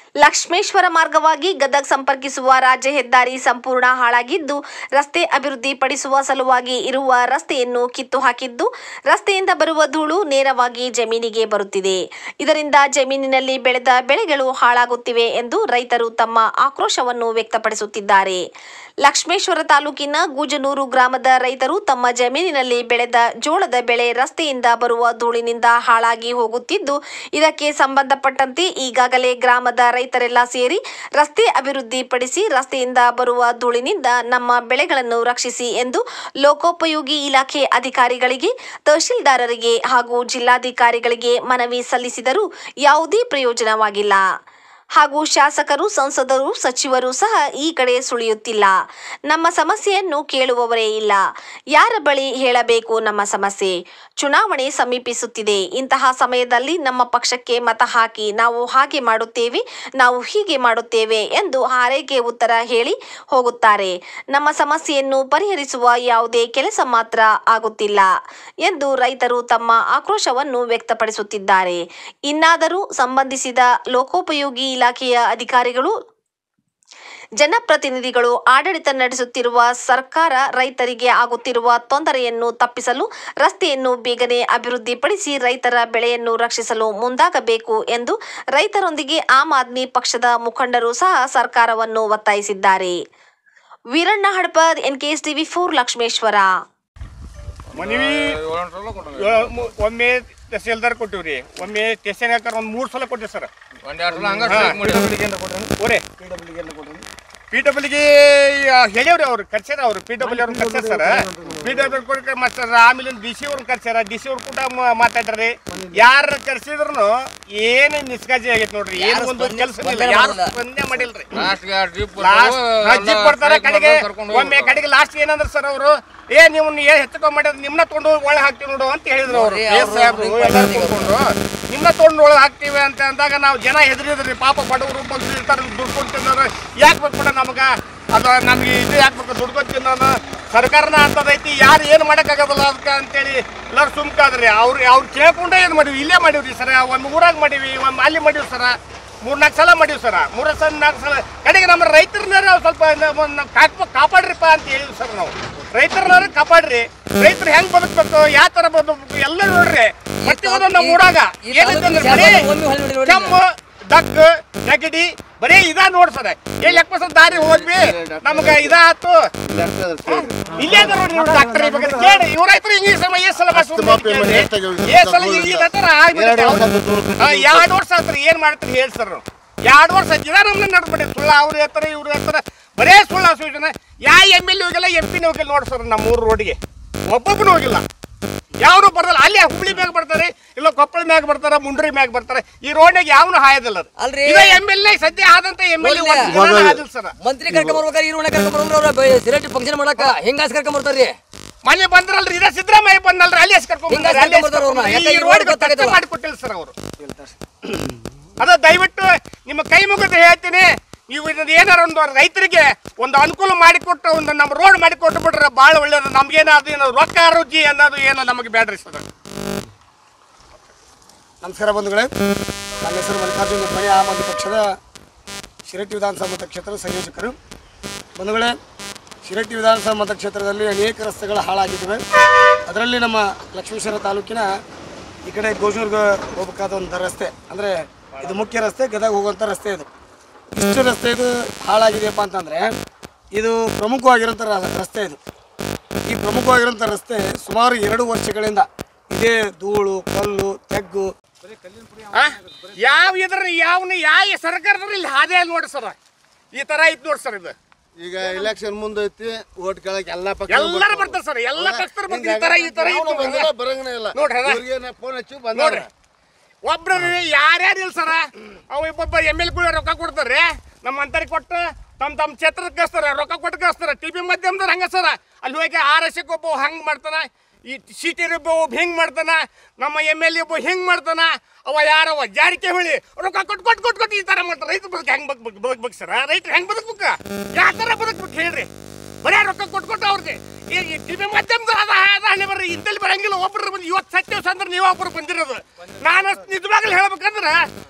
ಲಕ್ಷ್ಮೇಶ್ವರ ಮಾರ್ಗವಾಗಿ ಗದಗ್ ಸಂಪರ್ಕಿಸುವ ರಾಜ್ಯ ಹೆದ್ದಾರಿ ಸಂಪೂರ್ಣ ಹಾಳಾಗಿದ್ದು ರಸ್ತೆ ಅಭಿವೃದ್ಧಿ ಪಡಿಸುವ ಸಲುವಾಗಿ ಇರುವ ರಸ್ತೆಯನ್ನು ಕಿತ್ತು ಹಾಕಿದ್ದು ರಸ್ತೆಯಿಂದ ಬರುವ ಧೂಳು ನೇರವಾಗಿ ಜಮೀನಿಗೆ ಬರುತ್ತಿದೆ ಇದರಿಂದ ಜಮೀನಿನಲ್ಲಿ ಬೆಳೆದ ಬೆಳೆಗಳು ಹಾಳಾಗುತ್ತಿವೆ ಎಂದು ರೈತರು ತಮ್ಮ ಆಕ್ರೋಶವನ್ನು ವ್ಯಕ್ತಪಡಿಸುತ್ತಿದ್ದಾರೆ ಲಕ್ಷ್ಮೇಶ್ವರ ತಾಲೂಕಿನ ಗೂಜನೂರು ಗ್ರಾಮದ ರೈತರು ತಮ್ಮ ಜಮೀನಿನಲ್ಲಿ ಬೆಳೆದ ಜೋಳದ ಬೆಳೆ ರಸ್ತೆಯಿಂದ ಬರುವ ಧೂಳಿನಿಂದ ಹಾಳಾಗಿ ಹೋಗುತ್ತಿದ್ದು ಇದಕ್ಕೆ ಸಂಬಂಧಪಟ್ಟಂತೆ ಈಗಾಗಲೇ ಗ್ರಾಮದ ರೈತರೆಲ್ಲ ಸೇರಿ ರಸ್ತೆ ಅಭಿವೃದ್ಧಿ ಪಡಿಸಿ ರಸ್ತೆಯಿಂದ ಬರುವ ಧೂಳಿನಿಂದ ನಮ್ಮ ಬೆಳೆಗಳನ್ನು ರಕ್ಷಿಸಿ ಎಂದು ಲೋಕೋಪಯೋಗಿ ಇಲಾಖೆ ಅಧಿಕಾರಿಗಳಿಗೆ ತಹಶೀಲ್ದಾರರಿಗೆ ಹಾಗೂ ಜಿಲ್ಲಾಧಿಕಾರಿಗಳಿಗೆ ಮನವಿ ಸಲ್ಲಿಸಿದರೂ ಯಾವುದೇ ಪ್ರಯೋಜನವಾಗಿಲ್ಲ ಹಾಗೂ ಶಾಸಕರು ಸಂಸದರು ಸಚಿವರು ಸಹ ಈ ಕಡೆ ಸುಳಿಯುತ್ತಿಲ್ಲ ನಮ್ಮ ಸಮಸ್ಯೆಯನ್ನು ಕೇಳುವವರೇ ಇಲ್ಲ ಯಾರ ಬಳಿ ಹೇಳಬೇಕು ನಮ್ಮ ಸಮಸ್ಯೆ ಚುನಾವಣೆ ಸಮೀಪಿಸುತ್ತಿದೆ ಇಂತಹ ಸಮಯದಲ್ಲಿ ನಮ್ಮ ಪಕ್ಷಕ್ಕೆ ಮತ ಹಾಕಿ ನಾವು ಹಾಗೆ ಮಾಡುತ್ತೇವೆ ನಾವು ಹೀಗೆ ಮಾಡುತ್ತೇವೆ ಎಂದು ಹಾರೈಕೆ ಉತ್ತರ ಹೇಳಿ ಹೋಗುತ್ತಾರೆ ನಮ್ಮ ಸಮಸ್ಯೆಯನ್ನು ಪರಿಹರಿಸುವ ಯಾವುದೇ ಕೆಲಸ ಮಾತ್ರ ಆಗುತ್ತಿಲ್ಲ ಎಂದು ರೈತರು ತಮ್ಮ ಆಕ್ರೋಶವನ್ನು ವ್ಯಕ್ತಪಡಿಸುತ್ತಿದ್ದಾರೆ ಇನ್ನಾದರೂ ಸಂಬಂಧಿಸಿದ ಲೋಕೋಪಯೋಗಿ ಇಲಾಖೆಯ ಅಧಿಕಾರಿಗಳು ಜನಪ್ರತಿನಿಧಿಗಳು ಆಡಳಿತ ನಡೆಸುತ್ತಿರುವ ಸರ್ಕಾರ ರೈತರಿಗೆ ಆಗುತ್ತಿರುವ ತೊಂದರೆಯನ್ನು ತಪ್ಪಿಸಲು ರಸ್ತೆಯನ್ನು ಬೇಗನೆ ಅಭಿವೃದ್ಧಿಪಡಿಸಿ ರೈತರ ಬೆಳೆಯನ್ನು ರಕ್ಷಿಸಲು ಮುಂದಾಗಬೇಕು ಎಂದು ರೈತರೊಂದಿಗೆ ಆಮ್ ಆದ್ಮಿ ಪಕ್ಷದ ಮುಖಂಡರು ಸಹ ಸರ್ಕಾರವನ್ನು ಒತ್ತಾಯಿಸಿದ್ದಾರೆ Veeranna Hadapad NKS TV for Lakshmeshwar ಮನವಿ ಏಳ್- ಮು- ಒಮ್ಮೆ ತಹಸೀಲ್ದಾರ್ ಕೊಟ್ಟಿವ್ರಿ ಒಮ್ಮೆ ಸ್ಟೇಷನ್ ಹಾಕಾರ ಒಂದು ಮೂರು ಸಲ ಕೊಟ್ಟಿವಿ ಸರ್ ಒಂದೆರಡು ಸಲ ಹಂಗ ಸ್ಟ್ರೈಕ್ ಮಾಡಿ ಓರೇ ಪಿ ಡಬ್ಲ್ಯೂಗೆ ಹೇಳ್ಯಾವ್ರಿ ಅವ್ರು ಕರ್ಸ್ಯಾರ ಅವ್ರು ಪಿ ಡಬ್ಲ್ಯೂ ಅವ್ರನ್ನ ಕರ್ಸ್ಯಾರ ಸರ್ ಪಿ ಡಬ್ಲ್ಯೂ ಕೊಡಕ್ಕೆ ಮಾಸ್ಟರ್ ಆಮೇಲೆ ಡಿ ಸಿ ಅವ್ರನ್ನ ಕರ್ಸ್ಯಾರ ಡಿ ಸಿ ಅವ್ರು ಕೂಡ ಮ- ಮಾತಾಡ್ರಿ ಯಾರು ಕರ್ಸಿದ್ರು ಏನು ನಿಷ್ಕಾಜಿ ಆಗೈತೆ ನೋಡ್ರಿ ಏನು ಒಂದು ಕೆಲಸ ಇಲ್ಲ ಯಾರು ಸ್ಪಂದನೆ ಮಾಡಿಲ್ರಿ ಲಾಸ್ಟ್ಗೆ ಜೀಪ್ ಲಾಸ್ಟ್ ಜೀಪ್ ಕೊಡ್ತಾರೆ ಕಡೆಗೆ ಒಮ್ಮೆ ಕಡೆಗೆ ಲಾಸ್ಟ್ ಏನಂದ್ರೆ ಸರ್ ಅವರು ಏ ನೀವು ಏನ್ ಹೆಚ್ಚು ಮಾಡಿದ್ರೆ ನಿಮ್ನ ತೊಗೊಂಡು ಒಳಗೆ ಹಾಕ್ತೀವಿ ನೋಡು ಅಂತ ಹೇಳಿದ್ರು ಅವರು ತೊಗೊಂಡು ನಿಮ್ನ ತೊಗೊಂಡು ಒಳಗೆ ಹಾಕ್ತೀವಿ ಅಂತ ಅಂದಾಗ ನಾವು ಜನ ಹೆದರಿದ್ರಿ ಪಾಪ ಬಡವರು ಬಂದು ಇರ್ತಾರೆ ದುಡ್ಡು ಕೊಟ್ಟು ತಿನ್ನೋರು ಯಾಕೆ ಬೇಕು ಬಿಡ ನಮಗ ಅದು ನಮ್ಗೆ ಇದು ಯಾಕೆ ಬೇಕು ದುಡ್ಡು ಕೊಟ್ಟು ತಿನ್ನೋನು ಸರ್ಕಾರನ ಅಂತದೈತಿ ಯಾರು ಏನು ಮಾಡೋಕ್ಕಾಗೋದಿಲ್ಲ ಅದಕ್ಕೆ ಅಂತೇಳಿ ಎಲ್ಲರೂ ಸುಮ್ಕಾದ್ರಿ ಅವ್ರು ಅವ್ರು ಕೇಳ್ಕೊಂಡೇ ಏನು ಮಾಡೀವಿ ಇಲ್ಲೇ ಮಾಡೀವ್ರಿ ಸರ ಒಂದು ಊರಾಗ ಮಾಡೀವಿ ಒಂದು ಅಲ್ಲಿ ಮಾಡೀವಿ ಸರ ಮೂರ್ನಾಲ್ಕು ಸಲ ಮಾಡೀವಿ ಸರ ಮೂರ ಸಲ ನಾಲ್ಕು ಸಲ ಕಡೆಗೆ ನಮ್ಮ ರೈತರನ್ನ ನಾವು ಸ್ವಲ್ಪ ನ- ನ- ಕಾಪ ಕಾಪಾಡ್ರಿಪ್ಪ ಅಂತ ಹೇಳಿದ್ವಿ ಸರ್ ನಾವು ರೈತರನ್ನ ಕಾಪಾಡ್ರಿ ರೈತರು ಹೆಂಗ್ ಬದುಕ್ಬೇಕು ಯಾವ ತರ ಬದುಕ್ಬೇಕು ಎಲ್ಲ ನೋಡ್ರಿ ಮತ್ತೆ ಒಂದೊಂದು ನಮ್ಮ ಊರಾಗ ಏನಂತಂದ್ರೆ ಬರೀ ಕೆಮ್ಮು ಡಕ್ ನೆಗಡಿ ಬರೀ ಇದಾ ನೋಡ್ ಸರ್ ಏ ಲೆಕ್ಕ ದಾರಿ ಹೋದ್ವಿ ನಮ್ಗ ಇದಾತು ಇಲ್ಲೇ ಅದಾರ ನೋಡ್ರಿ ಇವ್ರು ಡಾಕ್ಟರ್ ಇವಾಗ ಕೇಳಿ ಇವ್ರ ರೈತರು ಹಿಂಗೆ ಸಮ ಏ ಸಲ ಬಸ್ ಏ ಸಲ ಇದೇ ತರ ಆಗ್ಬಿಡುತ್ತೆ ಎರಡು ವರ್ಷ ಆತ್ರಿ ಏನ್ ಮಾಡ್ತೀರಿ ಹೇಳಿ ಸರ್ ಎರಡು ವರ್ಷ ಆಯ್ತು ಇದ ನಮ್ಮನ್ನ ನಡ್ಬಿಡಿ ಸುಳ್ಳ ಅವ್ರು ಹೇಳ್ತಾರೆ ಇವ್ರು ಹೇಳ್ತಾರೆ ಬರೇ ಸುಳ್ಳು ಸೂಚನೆ ಯಾ ಎಮ್ ಎಲ್ ಹೋಗಿಲ್ಲ ಎಂ ಪಿನ ಹೋಗಿಲ್ಲ ನೋಡಿ ಸರ್ ನಮ್ಮ ಊರು ರೋಡ್ಗೆ ಒಬ್ಬೊಬ್ಬನು ಹೋಗಿಲ್ಲ ಯಾರು ಬರಲ್ಲ ಅಲ್ಲಿ ಹುಬ್ಳಿ ಮ್ಯಾಗ ಬರ್ತಾರೆ ಇಲ್ಲ ಕೊಪ್ಪಳ ಮ್ಯಾಗ ಬರ್ತಾರ ಮುಂಡ್ರಿ ಮ್ಯಾಗ ಬರ್ತಾರೆ ಈ ರೋಡ್ನಾಗ ಯಾವನು ಹಾಯೋದಿಲ್ಲ ಅದು. ಅಲ್ರಿ. ಇದ ಎಮ್ ಎಲ್ ಎ ಸದ್ಯ ಆದಂತ ಎಮ್ ಎಲ್ ಎ ಆದಿಲ್ಲ ಸರ್ ಮಂತ್ರಿ ಕರ್ಕೊಂಡ್ ಬರ್ಬೇಕಾರೆ ಇವ್ರನ್ನ ಕರ್ಕೊಂಡ್ ಬರ್ರ ಅವ್ರ ಸಿಲೆಕ್ಟ್ ಫಂಕ್ಷನ್ ಮಾಡಕ ಹೆಂಗಾಸ್ ಕರ್ಕೊಂಡ್ ಬರ್ತಾರ್ರಿ ಮೊನ್ನೆ ಬಂದ್ರಲ್ರಿ ಇದ ಸಿದ್ದರಾಮಯ್ಯ ಬಂದಲ್ರಿ ಅಲ್ಲಿ ಎಸ್ ಕರ್ಕೊಂಡ್ ಹಿಂಗ ಬಂದ್ರಿ, ಅಲ್ಲಿ ಎಸ್ ಕರ್ಕೊಂಡ್ ಬರ್ತಾರ ಅವ್ರನ್ನ. ಕರ್ಕೊಂಡ್ ಯಾಕೆ ಈ ಈ ರೋಡ್ ರೋಡ್ ಗೊತ್ತಾಗೈತಲ್ಲ? ಮಾಡಿ ಕೊಟ್ಟಿಲ್ಲ ಸರ್ ಅವರು ಅದ ದಯವಿಟ್ಟು ನಿಮ್ಮ ಕೈ ಮುಗಿದು ಹೇಳ್ತೀನಿ ನೀವು ಇದನ್ನ ಏನಾರ ಒಂದು ರೈತರಿಗೆ ಒಂದು ಅನುಕೂಲ ಮಾಡಿಕೊಟ್ಟು ಒಂದು ನಮ್ಮ ರೋಡ್ ಮಾಡಿಕೊಟ್ಟು ಬಿಟ್ರೆ ಭಾಳ ಒಳ್ಳೇದು ನಮ್ಗೇನ ಅದು ಏನೋ ರೊಕ್ಕ ರುಚಿ ಅನ್ನೋದು ಏನೋ ನಮಗೆ ಬೇಡ್ರಿ ಸರ್ ನಮಸ್ಕಾರ ಬಂಧುಗಳೇ ನನ್ನ ಹೆಸರು ಮಲ್ಲಿಕಾರ್ಜುನ ಮಣಿ ಆಮ್ ಆದ್ಮಿ ಪಕ್ಷದ ಶಿರಟ್ಟಿ ವಿಧಾನಸಭಾ ಮತಕ್ಷೇತ್ರದ ಸಂಯೋಜಕರು ಬಂಧುಗಳೇ ಶಿರಟ್ಟಿ ವಿಧಾನಸಭಾ ಮತಕ್ಷೇತ್ರದಲ್ಲಿ ಅನೇಕ ರಸ್ತೆಗಳು ಹಾಳಾಗಿದ್ದಾವೆ ಅದರಲ್ಲಿ ನಮ್ಮ ಲಕ್ಷ್ಮೇಶ್ವರ ತಾಲೂಕಿನ ಈ ಕಡೆ ಗೋಜೂರ್ಗೆ ಹೋಗ್ಬೇಕಾದ ಒಂದು ರಸ್ತೆ ಅಂದರೆ ಇದು ಮುಖ್ಯ ರಸ್ತೆ ಗದಗ ಹೋಗುವಂಥ ರಸ್ತೆ ಇದು ಇಷ್ಟು ರಸ್ತೆ ಇದು ಹಾಳಾಗಿದೆಯಪ್ಪ ಅಂತಂದರೆ ಇದು ಪ್ರಮುಖವಾಗಿರೋಂಥ ರ- ರಸ್ತೆ ಇದು ಈ ಪ್ರಮುಖವಾಗಿರೋಂಥ ರಸ್ತೆ ಸುಮಾರು ಎರಡು ವರ್ಷಗಳಿಂದ ಇದೇ ಧೂಳು ಕಲ್ಲು ತೆಗ್ಗು ಆ? ಯಾವ ಇದ್ರ ಯಾವನ ಯಾವ ಸರ್ಕಾರದ್ರ ಇಲ್ಲಿ ಹಾದೇ ನೋಡಿ ಸರ್ ಈ ತರ ಐತ್ ನೋಡಿ ಸರ್ ಇದು ಈಗ ಎಲೆಕ್ಷನ್ ಮುಂದೈತಿ ಓಟ್ ಕೇಳಕ್ ಎಲ್ಲಾ ಪಕ್ಷ ಎಲ್ಲರೂ ಬರ್ತಾರೆ ಸರ್ ಎಲ್ಲ ಪಕ್ಷರು ಬರ್ತಾರೆ ಈ ತರ ಈ ತರ ಇತ್ತು ಬಂದಿಲ್ಲ ಬರಂಗನೇ ಇಲ್ಲ ನೋಡ್ರಿ ಅದ. ಇವ್ರಿಗೆ ಫೋನ್ ಹಚ್ಚಿ ಬಂದ ನೋಡ್ರಿ ಒಬ್ರು ಯಾರ್ಯಾರು ಇಲ್ಲ ಸರ ಅವ ಒಬ್ಬೊಬ್ಬ ಎಮ್ ಎಲ್ ಗಳು ರೊಕ್ಕ ಕೊಡ್ತಾರೆ ನಮ್ಮ ಅಂತರಿಗೆ ಕೊಟ್ಟು ತಮ್ಮ ತಮ್ಮ ಕ್ಷೇತ್ರಕ್ಕೆ ಕಳಿಸ್ತಾರೆ ರೊಕ್ಕ ಕೊಟ್ಟು ಕಳಿಸ್ತಾರೆ ಟಿ ವಿ ಮಾಧ್ಯಮದವ್ರು ಹಂಗ ಸರ ಅಲ್ಲಿ ಹೋಗಿ ಆರ್ ಎಸ್ ಒಬ್ಬ ಹಂಗೆ ಮಾಡ್ತಾನ ಈ ಸಿಟಿ ಒಬ್ಬ ಒಬ್ಬ ಹಿಂಗೆ ಮಾಡ್ತಾನ ನಮ್ಮ ಎಮ್ ಎಲ್ ಎ ಒಬ್ಬ ಹಿಂಗೆ ಮಾಡ್ತಾನ ಅವ ಯಾರವ ಜಾರಿಕೆ ಹೇಳಿ ರೊಕ್ಕ ಕೊಟ್ಟು ಕೊಟ್ಟು ಕೊಟ್ಟು ಕೊಟ್ಟು ಈ ಥರ ಮಾಡ್ತಾರೆ ರೈತ ಬದುಕು ಹೆಂಗೆ ಬದುಕ್ ಬದುಕ್ಬೇಕು ಸರ ರೈತರು ಹೆಂಗೆ ಬದುಕ್ಬೇಕು ಯಾವ ಥರ ಬದುಕ್ಬೇಕು ಹೇಳ್ರಿ ಬರೇ ರೊಕ್ಕ ಕೊಟ್ಟು ಕೊಟ್ಟು ಅವ್ರಿಗೆ ಈ ಟಿವಿ ಮಾಧ್ಯಮದ ಅದ ಅದ ಹಣೆ ಬರ್ರಿ ಇಂದಲ್ಲಿ ಬರಂಗಿಲ್ಲ ಒಬ್ರು ಬಂದು ಇವತ್ತು ಸತ್ಯ ದಿವಸ ಅಂದ್ರೆ ನೀವು ಒಬ್ರು ಬಂದಿರೋದು ನಾನು ನಿಜವಾಗ್ಲೂ ಹೇಳ್ಬೇಕಂದ್ರೆ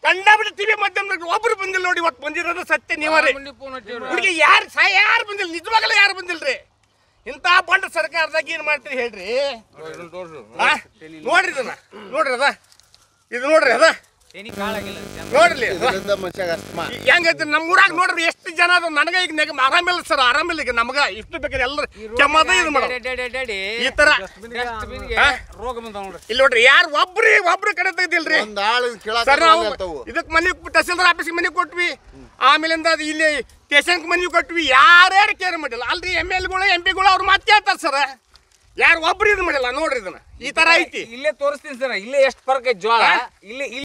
ಕಂಡಾಬಿಟ್ಟು ಟಿವಿ ಮಾಧ್ಯಮದಾಗ ಒಬ್ರು ಬಂದಿಲ್ಲ ನೋಡಿ ಇವತ್ತು ಬಂದಿರೋದು ಸತ್ಯ ನೀವೇ ಮಂದಿ ಫೋನ್ ಹಚ್ಚಿವ್ರಿ ಹುಡುಗಿ ಯಾರು ಸಹ ಯಾರು ಬಂದಿಲ್ಲ ನಿಜವಾಗಲೇ ಯಾರು ಬಂದಿಲ್ರಿ ಇಂಥ ಬಂಡ ಸರ್ಕಾರದಾಗ ಏನ್ ಮಾಡ್ತೀರಿ ಹೇಳ್ರಿ ಇದನ್ನ ತೋರ್ಸು ಆ? ನೋಡ್ರಿ ಇದನ್ನ ನೋಡ್ರಿ ಅದ ಇದು ನೋಡ್ರಿ ಅದ ನೋಡ್ರಿ ಅದ. ಇದರಿಂದ ಮನುಷ್ಯಾಗ ಅಸ್ತಮಾ ಹೆಂಗೈತಿ ನಮ್ಮ ಊರಾಗ ನೋಡ್ರಿ ಎಷ್ಟು ಜನ ಅದ ನನಗೆ ಈಗ ನೆಗ ಆರಾಮಿಲ್ಲ ಸರ್ ಆರಾಮಿಲ್ಲ ಈಗ ನಮಗ ಇಷ್ಟು ಬೇಕಾದ್ರೆ ಎಲ್ಲರೂ ಕೆಮ್ಮದ ಇದು ಮಾಡೋ ಈ ತರ ಆ? ರೋಗ ಬಂದ ನೋಡ್ರಿ ಇಲ್ಲಿ ನೋಡ್ರಿ ಯಾರು ಒಬ್ರಿ ಒಬ್ರು ಕಡೆ ತೆಗ್ದಿಲ್ರಿ ಒಂದ್ ಆಳು ಕೇಳಾಕ ಸರ್ ನಾವು ಆಗ್ತಾವು ಇದಕ್ಕೆ ಮನೆ ತಹಸೀಲ್ದಾರ್ ಆಫೀಸ್ಗೆ ಮನೆ ಕೊಟ್ವಿ ಆಮೇಲಿಂದ ಅದು ಇಲ್ಲಿ ಸ್ಟೇಷನ್ಗೆ ಮನೆ ಕೊಟ್ವಿ ಯಾರ್ಯಾರು ಕೇರ್ ಮಾಡಿಲ್ಲ ಅಲ್ರಿ ಎಮ್ ಎಲ್ಗಳು ಎಂ ಪಿಗಳು ಅವ್ರು ಮಾತು ಕೇಳ್ತಾರೆ ಸರ್ ಯಾರು ಒಬ್ರು ಇದು ಮಾಡಿಲ್ಲ ನೋಡ್ರಿ ಇದನ್ನ ಈ ತರ ಐತಿ ಇಲ್ಲೇ ತೋರಿಸ್ತೀನಿ ಸರ್ ಇಲ್ಲೇ ಎಷ್ಟು ಫರ್ಕ್ ಐತಿ ಜೋಳ ಇಲ್ಲಿ